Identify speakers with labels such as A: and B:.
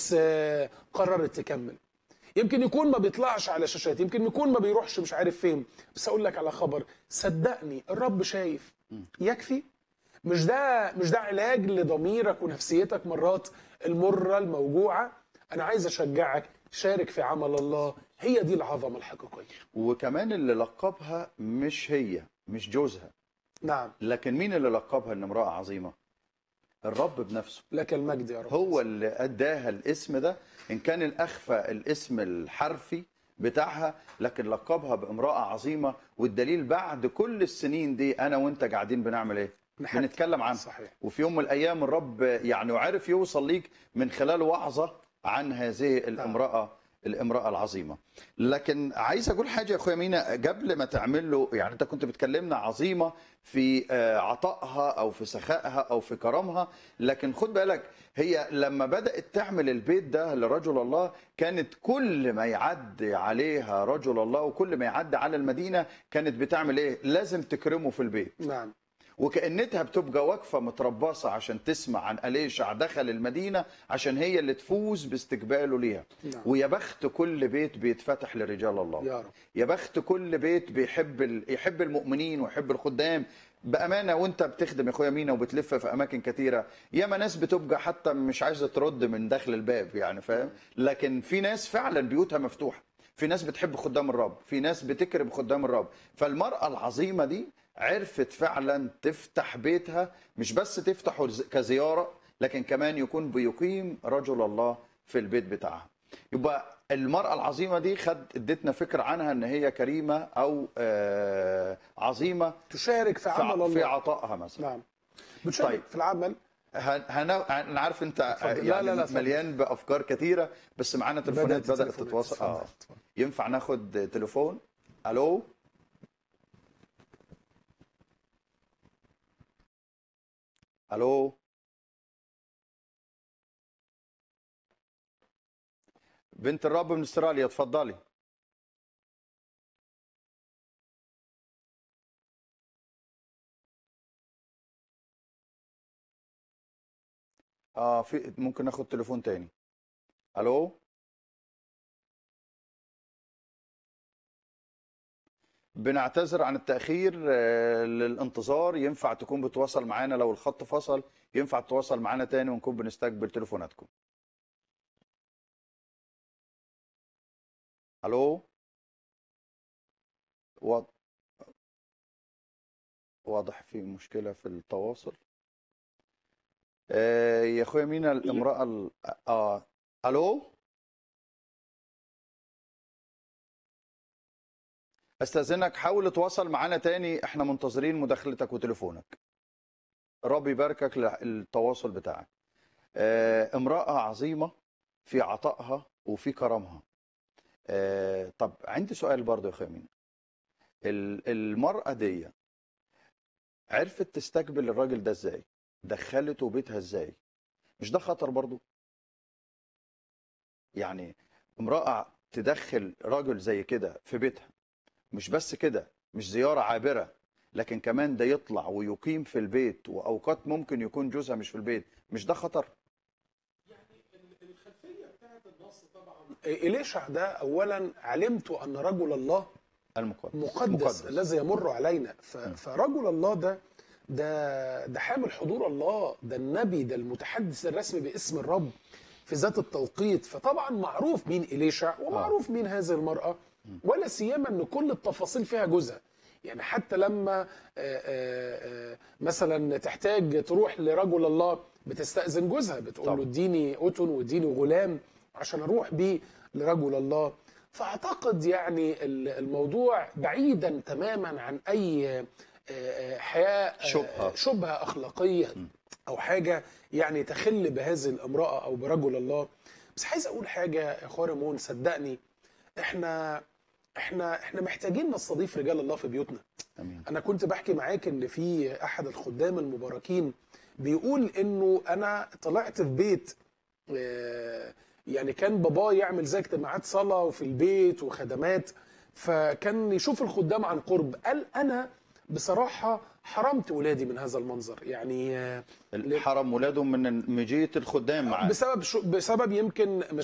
A: بس آه، قررت تكمل يمكن يكون ما بيطلعش على شاشات يمكن يكون ما بيروحش مش عارف فين بس اقول لك على خبر صدقني الرب شايف يكفي مش ده مش ده علاج لضميرك ونفسيتك مرات المره الموجوعه انا عايز اشجعك شارك في عمل الله هي دي العظمه الحقيقيه
B: وكمان اللي لقبها مش هي مش جوزها
A: نعم
B: لكن مين اللي لقبها ان امراه عظيمه الرب بنفسه
A: لك المجد يا رب
B: هو اللي اداها الاسم ده ان كان الاخفى الاسم الحرفي بتاعها لكن لقبها بامراه عظيمه والدليل بعد كل السنين دي انا وانت قاعدين بنعمل ايه
A: نحكي.
B: بنتكلم عنها
A: صحيح
B: وفي يوم من الايام الرب يعني عرف يوصل ليك من خلال وعظه عن هذه الامراه الامراه العظيمه لكن عايز اقول حاجه يا اخويا مينا قبل ما تعمل له يعني انت كنت بتكلمنا عظيمه في آه، عطائها او في سخائها او في كرمها لكن خد بالك هي لما بدات تعمل البيت ده لرجل الله كانت كل ما يعدي عليها رجل الله وكل ما يعدي على المدينه كانت بتعمل ايه لازم تكرمه في البيت
A: نعم
B: وكأنتها بتبقى واقفة متربصة عشان تسمع عن أليشع دخل المدينة عشان هي اللي تفوز باستقباله ليها
A: نعم.
B: ويا بخت كل بيت بيتفتح لرجال الله
A: يا رب
B: يا بخت كل بيت بيحب ال... يحب المؤمنين ويحب الخدام بامانه وانت بتخدم يا اخويا مينا وبتلف في اماكن كتيره ياما ناس بتبقى حتى مش عايزه ترد من داخل الباب يعني فاهم لكن في ناس فعلا بيوتها مفتوحه في ناس بتحب خدام الرب في ناس بتكرم خدام الرب فالمراه العظيمه دي عرفت فعلا تفتح بيتها مش بس تفتحه ز- كزياره لكن كمان يكون بيقيم رجل الله في البيت بتاعها يبقى المرأة العظيمة دي خد ادتنا فكرة عنها ان هي كريمة او آه عظيمة
A: تشارك في عمل
B: في, في
A: الله
B: عطائها مثلا
A: نعم بتشارك
B: طيب.
A: في العمل
B: هن... هن... انا عارف انت
A: اتفضل. لا،
B: يعني
A: لا، لا، اتفضل.
B: مليان بافكار كتيرة بس معانا تليفونات بدأت
A: التليفونات.
B: تتواصل
A: اتفضل،
B: اه
A: اتفضل.
B: ينفع ناخد تليفون الو الو بنت الرب من استراليا اتفضلي اه في ممكن ناخد تليفون تاني الو بنعتذر عن التأخير آه، للانتظار ينفع تكون بتواصل معانا لو الخط فصل ينفع تتواصل معانا تاني ونكون بنستقبل تليفوناتكم الو وا- واضح في مشكلة في التواصل آه، يا اخويا مينا الامرأة ال... اه الو استاذنك حاول تتواصل معانا تاني احنا منتظرين مداخلتك وتليفونك ربي يباركك للتواصل بتاعك آه، امرأة عظيمة في عطائها وفي كرمها آه، طب عندي سؤال برضو يا اخويا مينا ال- المرأة دي عرفت تستقبل الراجل ده ازاي دخلته بيتها ازاي مش ده خطر برضو يعني امرأة تدخل راجل زي كده في بيتها مش بس كده مش زيارة عابرة لكن كمان ده يطلع ويقيم في البيت وأوقات ممكن يكون جوزها مش في البيت مش ده خطر
A: إليشع ده أولا علمت أن رجل الله
B: المقدس
A: مقدس, مقدس. الذي يمر علينا ف... فرجل الله ده ده ده حامل حضور الله ده النبي ده المتحدث الرسمي باسم الرب في ذات التوقيت فطبعا معروف مين إليشع ومعروف مين هذه المرأة ولا سيما ان كل التفاصيل فيها جزء يعني حتى لما آه، آه، آه، مثلا تحتاج تروح لرجل الله بتستأذن جوزها بتقول له
B: طبعا.
A: اديني أتن واديني غلام عشان اروح بيه لرجل الله فاعتقد يعني ال- الموضوع بعيدا تماما عن اي آه، آه، حياه آه،
B: شبهة.
A: شبهه اخلاقيه او حاجه يعني تخل بهذه الامراه او برجل الله بس عايز اقول حاجه يا اخويا ريمون صدقني احنا احنا احنا محتاجين نستضيف رجال الله في بيوتنا
B: امين
A: انا كنت بحكي معاك ان في احد الخدام المباركين بيقول انه انا طلعت في بيت آه، يعني كان باباه يعمل زي اجتماعات صلاه وفي البيت وخدمات فكان يشوف الخدام عن قرب قال انا بصراحه حرمت ولادي من هذا المنظر يعني آه،
B: حرم ولاده من مجيه الخدام معاه
A: بسبب شو بسبب يمكن